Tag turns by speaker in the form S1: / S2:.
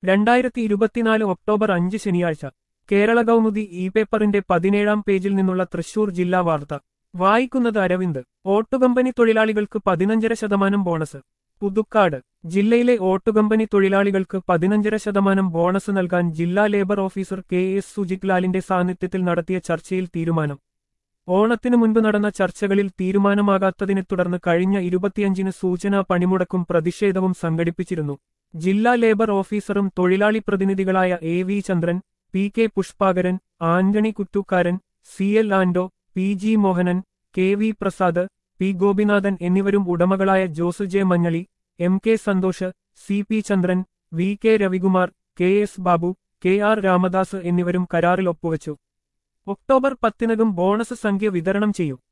S1: രണ്ടായിരത്തി ഇരുപത്തിനാല് ഒക്ടോബർ അഞ്ച് ശനിയാഴ്ച കേരള കൗമുദി ഇ പേപ്പറിന്റെ പതിനേഴാം പേജിൽ നിന്നുള്ള തൃശൂർ ജില്ലാ വാർത്ത വായിക്കുന്നത് അരവിന്ദ് ഓട്ടുകമ്പനി തൊഴിലാളികൾക്ക് പതിനഞ്ചര ശതമാനം ബോണസ് പുതുക്കാട് ജില്ലയിലെ ഓട്ടുകമ്പനി തൊഴിലാളികൾക്ക് പതിനഞ്ചര ശതമാനം ബോണസ് നൽകാൻ ജില്ലാ labour officer K S Sujith ലാലിന്റെ സാന്നിധ്യത്തിൽ നടത്തിയ ചർച്ചയിൽ തീരുമാനം ഓണത്തിനു മുൻപ് നടന്ന ചർച്ചകളിൽ തീരുമാനമാകാത്തതിനെ തുടർന്ന് കഴിഞ്ഞ ഇരുപത്തിയഞ്ചിന് സൂചനാ പണിമുടക്കും പ്രതിഷേധവും സംഘടിപ്പിച്ചിരുന്നു ജില്ലാ ലേബർ ഓഫീസറും തൊഴിലാളി പ്രതിനിധികളായ A V Chandran P K Pushpakaran Antony Kuttookkaran C L Ando P G Mohanan K V Prasad P Gopinathan എന്നിവരും ഉടമകളായ Jose J Manjali M K Santhosh C P Chandran V K Ravikumar K S Babu K R Ramadas എന്നിവരും കരാറിൽ ഒപ്പുവച്ചു ഒക്ടോബർ പത്തിനകം ബോണസ് സംഖ്യ വിതരണം ചെയ്യും